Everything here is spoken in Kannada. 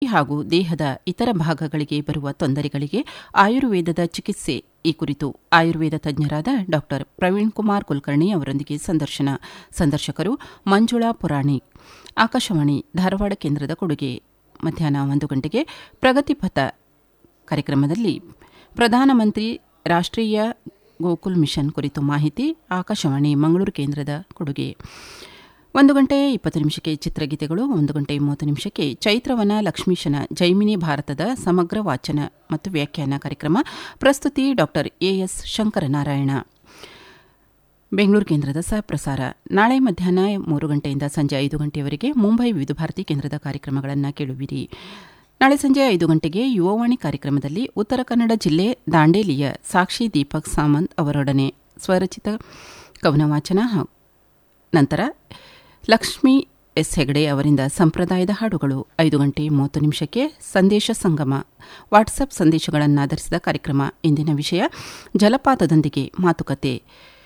ಹಾಗೂ ದೇಹದ ಇತರ ಭಾಗಗಳಿಗೆ ಬರುವ ತೊಂದರೆಗಳಿಗೆ ಆಯುರ್ವೇದದ ಚಿಕಿತ್ಸೆ ಈ ಕುರಿತು ಆಯುರ್ವೇದ ತಜ್ಞರಾದ ಡಾ ಪ್ರವೀಣ್ ಕುಮಾರ್ ಕುಲಕರ್ಣಿ ಅವರೊಂದಿಗೆ ಸಂದರ್ಶನ ಸಂದರ್ಶಕರು ಮಂಜುಳಾ ಪುರಾಣಿ ಆಕಾಶವಾಣಿ ಧಾರವಾಡ ಕೇಂದ್ರದ ಕೊಡುಗೆ ಮಧ್ಯಾಹ್ನ ಒಂದು ಗಂಟೆಗೆ ಪ್ರಗತಿಪಥ ಕಾರ್ಯಕ್ರಮದಲ್ಲಿ ಪ್ರಧಾನಮಂತ್ರಿ ರಾಷ್ಟ್ರೀಯ ಗೋಕುಲ್ ಮಿಷನ್ ಕುರಿತು ಮಾಹಿತಿ ಆಕಾಶವಾಣಿ ಮಂಗಳೂರು ಕೇಂದ್ರದ ಕೊಡುಗೆ ಒಂದು ಗಂಟೆ ಇಪ್ಪತ್ತು ನಿಮಿಷಕ್ಕೆ ಚಿತ್ರಗೀತೆಗಳು ಒಂದು ಗಂಟೆ ಮೂವತ್ತು ನಿಮಿಷಕ್ಕೆ ಚೈತ್ರವನ ಲಕ್ಷ್ಮೀಶನ ಜೈಮಿನಿ ಭಾರತದ ಸಮಗ್ರ ವಾಚನ ಮತ್ತು ವ್ಯಾಖ್ಯಾನ ಕಾರ್ಯಕ್ರಮ ಪ್ರಸ್ತುತಿ ಡಾಕ್ಟರ್ ಎಎಸ್ ಶಂಕರನಾರಾಯಣ ಬೆಂಗಳೂರು ಕೇಂದ್ರದ ಸಹ ಪ್ರಸಾರ ನಾಳೆ ಮಧ್ಯಾಹ್ನ ಮೂರು ಗಂಟೆಯಿಂದ ಸಂಜೆ ಐದು ಗಂಟೆಯವರೆಗೆ ಮುಂಬೈ ವಿವಿಧ ಭಾರತಿ ಕೇಂದ್ರದ ಕಾರ್ಯಕ್ರಮಗಳನ್ನು ಕೇಳುವಿರಿ ನಾಳೆ ಸಂಜೆ ಐದು ಗಂಟೆಗೆ ಯುವವಾಣಿ ಕಾರ್ಯಕ್ರಮದಲ್ಲಿ ಉತ್ತರ ಕನ್ನಡ ಜಿಲ್ಲೆ ದಾಂಡೇಲಿಯ ಸಾಕ್ಷಿ ದೀಪಕ್ ಸಾಮಂತ್ ಅವರೊಡನೆ ಸ್ವರಚಿತ ಕವನ ವಾಚನ ನಂತರ ಲಕ್ಷ್ಮೀ ಎಸ್ ಹೆಗಡೆ ಅವರಿಂದ ಸಂಪ್ರದಾಯದ ಹಾಡುಗಳು ಐದು ಗಂಟೆ ಮೂವತ್ತು ನಿಮಿಷಕ್ಕೆ ಸಂದೇಶ ಸಂಗಮ ವಾಟ್ಸಪ್ ಸಂದೇಶಗಳನ್ನಾಧರಿಸಿದ ಕಾರ್ಯಕ್ರಮ ಇಂದಿನ ವಿಷಯ ಜಲಪಾತದೊಂದಿಗೆ ಮಾತುಕತೆ